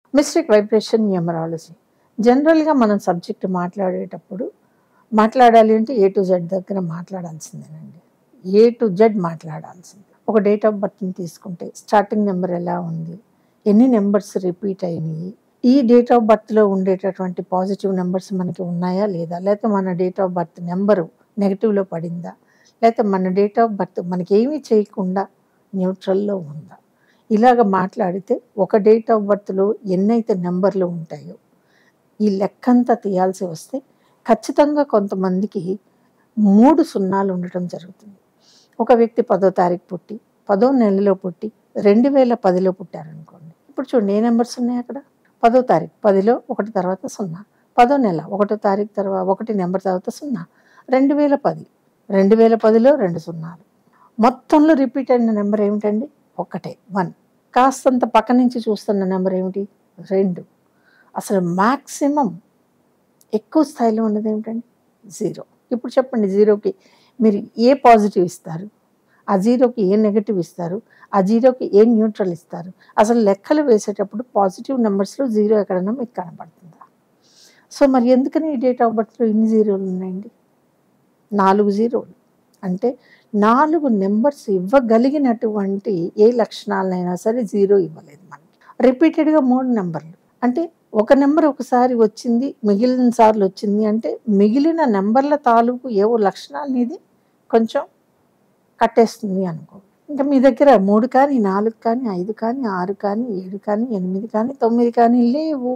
mystic vibration numerology జనరల్గా మనం subject మాట్లాడేటప్పుడు మాట్లాడాలి అంటే ఏ టు జెడ్ దగ్గర మాట్లాడాల్సిందేనండి ఏ టు జెడ్ మాట్లాడాల్సిందే ఒక డేట్ ఆఫ్ బర్త్ని తీసుకుంటే స్టార్టింగ్ నెంబర్ ఎలా ఉంది ఎన్ని నెంబర్స్ రిపీట్ అయినాయి ఈ డేట్ ఆఫ్ బర్త్లో ఉండేటటువంటి పాజిటివ్ నెంబర్స్ మనకి ఉన్నాయా లేదా లేకపోతే మన డేట్ ఆఫ్ బర్త్ నెంబరు నెగిటివ్లో పడిందా లేకపోతే మన డేట్ ఆఫ్ బర్త్ మనకి ఏమీ చేయకుండా న్యూట్రల్లో ఉందా ఇలాగ మాట్లాడితే ఒక డేట్ ఆఫ్ బర్త్లో ఎన్నైతే నెంబర్లు ఉంటాయో ఈ లెక్కంతా తీయాల్సి వస్తే ఖచ్చితంగా కొంతమందికి మూడు సున్నాలు ఉండటం జరుగుతుంది ఒక వ్యక్తి పదో తారీఖు పుట్టి పదో నెలలో పుట్టి రెండు వేల పదిలో పుట్టారనుకోండి ఇప్పుడు చూడండి ఏ నెంబర్స్ ఉన్నాయి అక్కడ పదో తారీఖు పదిలో ఒకటి తర్వాత సున్నా పదో నెల ఒకటో తారీఖు తర్వాత ఒకటి నెంబర్ తర్వాత సున్నా రెండు వేల పది రెండు వేల పదిలో రెండు సున్నాలు మొత్తంలో రిపీట్ అయిన నెంబర్ ఏమిటండి ఒకటే వన్ కాస్తంత పక్క నుంచి చూస్తున్న నెంబర్ ఏమిటి రెండు అసలు మ్యాక్సిమం ఎక్కువ స్థాయిలో ఉన్నది ఏమిటండి జీరో ఇప్పుడు చెప్పండి జీరోకి మీరు ఏ పాజిటివ్ ఇస్తారు ఆ జీరోకి ఏ నెగటివ్ ఇస్తారు ఆ జీరోకి ఏ న్యూట్రల్ ఇస్తారు అసలు లెక్కలు వేసేటప్పుడు పాజిటివ్ నెంబర్స్లో జీరో ఎక్కడన్నా మీకు కనపడుతుందా సో మరి ఎందుకని ఈ డేట్ ఆఫ్ బర్త్లో ఇన్ని జీరోలు ఉన్నాయండి నాలుగు జీరోలు అంటే నాలుగు నెంబర్స్ ఇవ్వగలిగినటువంటి ఏ లక్షణాలైనా సరే జీరో ఇవ్వలేదు మనకి రిపీటెడ్గా మూడు నెంబర్లు అంటే ఒక నెంబర్ ఒకసారి వచ్చింది మిగిలిన సార్లు వచ్చింది అంటే మిగిలిన నెంబర్ల తాలూకు ఏవో లక్షణాలు ఇది కొంచెం కట్టేస్తుంది అనుకో ఇంకా మీ దగ్గర మూడు కానీ నాలుగు కానీ ఐదు కానీ ఆరు కానీ ఏడు కానీ ఎనిమిది కానీ తొమ్మిది కానీ లేవు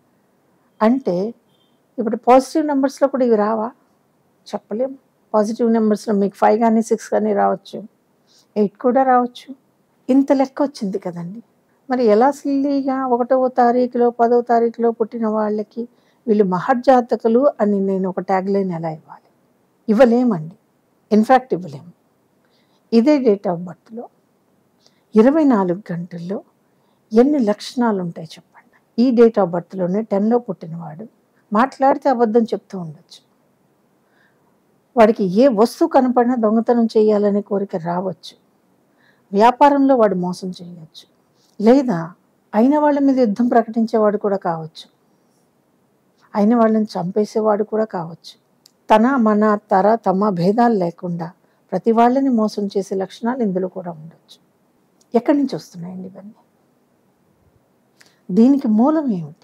అంటే ఇప్పుడు పాజిటివ్ నెంబర్స్లో కూడా ఇవి రావా చెప్పలేము పాజిటివ్ నెంబర్స్లో మీకు ఫైవ్ కానీ సిక్స్ కానీ రావచ్చు ఎయిట్ కూడా రావచ్చు ఇంత లెక్క వచ్చింది కదండి మరి ఎలా సిల్లీగా ఒకటవ తారీఖులో పదవ తారీఖులో పుట్టిన వాళ్ళకి వీళ్ళు మహర్జాతకులు అని నేను ఒక ట్యాగ్ లైన్ ఎలా ఇవ్వాలి ఇవ్వలేమండి ఇన్ఫ్యాక్ట్ ఇవ్వలేము ఇదే డేట్ ఆఫ్ బర్త్లో ఇరవై నాలుగు గంటల్లో ఎన్ని లక్షణాలు ఉంటాయి చెప్పండి ఈ డేట్ ఆఫ్ బర్త్లోనే టెన్లో పుట్టినవాడు మాట్లాడితే అబద్ధం చెప్తూ ఉండొచ్చు వాడికి ఏ వస్తువు కనపడినా దొంగతనం చేయాలనే కోరిక రావచ్చు వ్యాపారంలో వాడు మోసం చేయవచ్చు లేదా అయిన వాళ్ళ మీద యుద్ధం ప్రకటించేవాడు కూడా కావచ్చు అయిన వాళ్ళని చంపేసేవాడు కూడా కావచ్చు తన మన తర తమ భేదాలు లేకుండా ప్రతి వాళ్ళని మోసం చేసే లక్షణాలు ఇందులో కూడా ఉండొచ్చు ఎక్కడి నుంచి వస్తున్నాయండి ఇవన్నీ దీనికి మూలం ఏమిటి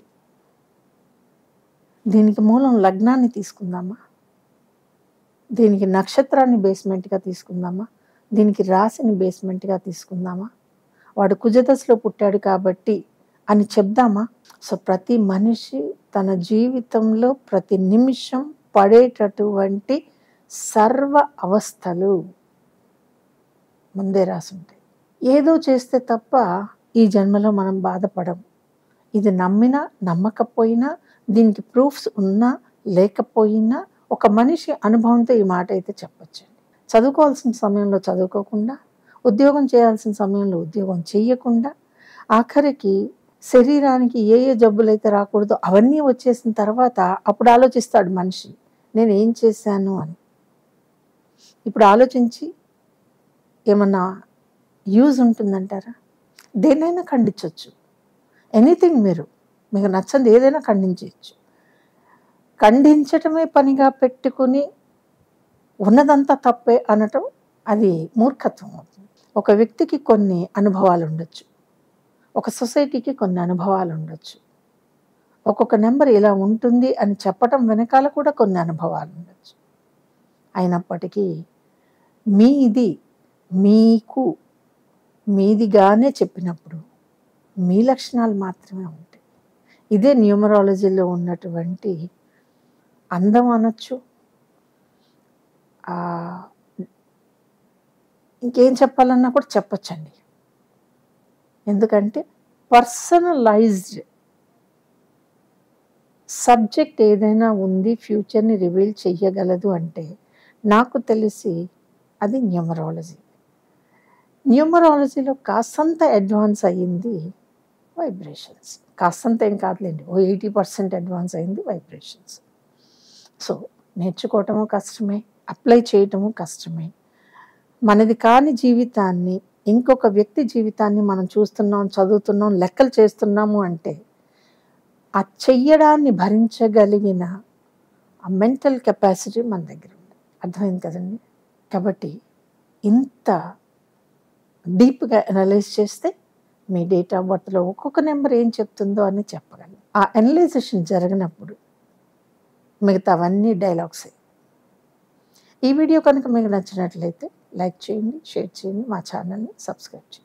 దీనికి మూలం లగ్నాన్ని తీసుకుందామా దీనికి నక్షత్రాన్ని బేస్మెంట్గా తీసుకుందామా దీనికి రాశిని బేస్మెంట్గా తీసుకుందామా వాడు కుజదశలో పుట్టాడు కాబట్టి అని చెప్దామా సో ప్రతి మనిషి తన జీవితంలో ప్రతి నిమిషం పడేటటువంటి సర్వ అవస్థలు ముందే రాసుంటాయి ఏదో చేస్తే తప్ప ఈ జన్మలో మనం బాధపడం ఇది నమ్మినా నమ్మకపోయినా దీనికి ప్రూఫ్స్ ఉన్నా లేకపోయినా ఒక మనిషి అనుభవంతో ఈ మాట అయితే చెప్పొచ్చండి చదువుకోవాల్సిన సమయంలో చదువుకోకుండా ఉద్యోగం చేయాల్సిన సమయంలో ఉద్యోగం చేయకుండా ఆఖరికి శరీరానికి ఏ ఏ జబ్బులు అయితే రాకూడదో అవన్నీ వచ్చేసిన తర్వాత అప్పుడు ఆలోచిస్తాడు మనిషి నేను ఏం చేశాను అని ఇప్పుడు ఆలోచించి ఏమన్నా యూజ్ ఉంటుందంటారా దేనైనా ఖండించవచ్చు ఎనీథింగ్ మీరు మీకు నచ్చంది ఏదైనా ఖండించవచ్చు ఖండించటమే పనిగా పెట్టుకుని ఉన్నదంతా తప్పే అనటం అది మూర్ఖత్వం అవుతుంది ఒక వ్యక్తికి కొన్ని అనుభవాలు ఉండొచ్చు ఒక సొసైటీకి కొన్ని అనుభవాలు ఉండొచ్చు ఒక్కొక్క నెంబర్ ఇలా ఉంటుంది అని చెప్పటం వెనకాల కూడా కొన్ని అనుభవాలు ఉండొచ్చు అయినప్పటికీ మీది మీకు మీదిగానే చెప్పినప్పుడు మీ లక్షణాలు మాత్రమే ఉంటాయి ఇదే న్యూమరాలజీలో ఉన్నటువంటి అందం అనొచ్చు ఆ, ఇంకేం చెప్పాలన్నా కూడా చెప్పొచ్చండి ఎందుకంటే పర్సనలైజ్డ్ సబ్జెక్ట్ ఏదైనా ఉంది ఫ్యూచర్ని రివీల్ చెయ్యగలదు అంటే నాకు తెలిసి అది న్యూమరాలజీ న్యూమరాలజీలో కాస్తంత అడ్వాన్స్ అయ్యింది వైబ్రేషన్స్ కాస్తంత ఏం కాదులేండి ఓ ఎయిటీ పర్సెంట్ అడ్వాన్స్ అయింది వైబ్రేషన్స్ సో నేర్చుకోవటము కష్టమే అప్లై చేయటము కష్టమే మనది కాని జీవితాన్ని ఇంకొక వ్యక్తి జీవితాన్ని మనం చూస్తున్నాం చదువుతున్నాం లెక్కలు చేస్తున్నాము అంటే ఆ చెయ్యడాన్ని భరించగలిగిన ఆ మెంటల్ కెపాసిటీ మన దగ్గర ఉంది అర్థమైంది కదండి కాబట్టి ఇంత డీప్గా అనలైజ్ చేస్తే మీ డేట్ ఆఫ్ బర్త్లో ఒక్కొక్క నెంబర్ ఏం చెప్తుందో అని చెప్పగలను ఆ అనలైజేషన్ జరిగినప్పుడు మిగతావన్నీ డైలాగ్సే ఈ వీడియో కనుక మీకు నచ్చినట్లయితే లైక్ చేయండి షేర్ చేయండి మా ఛానల్ని సబ్స్క్రైబ్ చేయండి